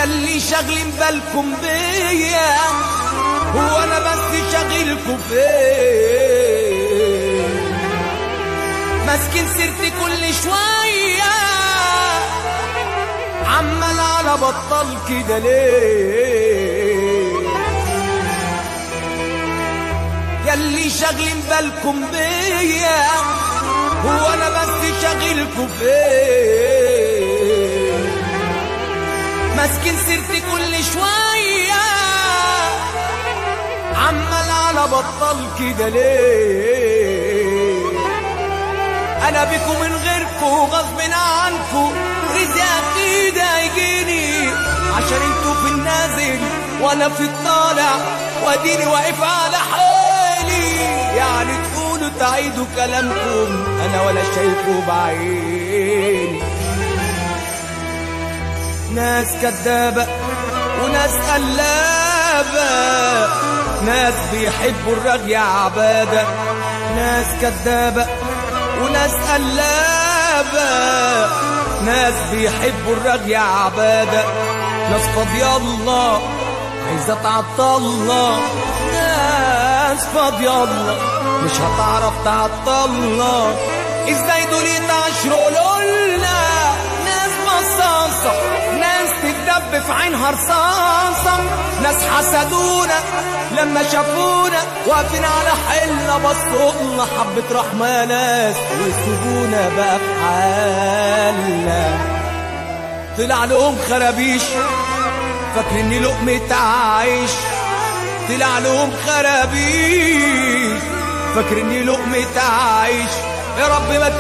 ياللي شاغلين بالكم بيا هو انا بس شاغلكم فين ماسكين سيرتي كل شويه عمال على بطال كده ليه ياللي شاغلين بالكم بيا هو انا بس شاغلكم فين ماسكين سيرتي كل شويه عمال على بطال كده ليه انا بيكم من غيركم غصب عنكم رزق اكيد هيجيني عشان انتوا في النازل وانا في الطالع واديني واقف على حالي يعني تقولوا تعيدوا كلامكم انا ولا شايفه بعيني ناس كدابة وناس قلابة ناس بيحبوا الرغي عبادة ناس كدابة وناس قلابة ناس بيحبوا الرغي عبادة ناس فاضية الله عايزة تعطلنا ناس فاضية الله مش هتعرف تعطلنا ازاي دول يتعشروا لنا ناس مصاصة ناس تتدب في عينها رصاصة ناس حسدونا لما شافونا واقفين على حيلنا بصوا لنا حبة رحمة ناس ويسيبونا بقى في حالنا طلع لهم خرابيش فاكرني لقمة عيش طلع لهم خرابيش فاكرني لقمة عيش يا رب ما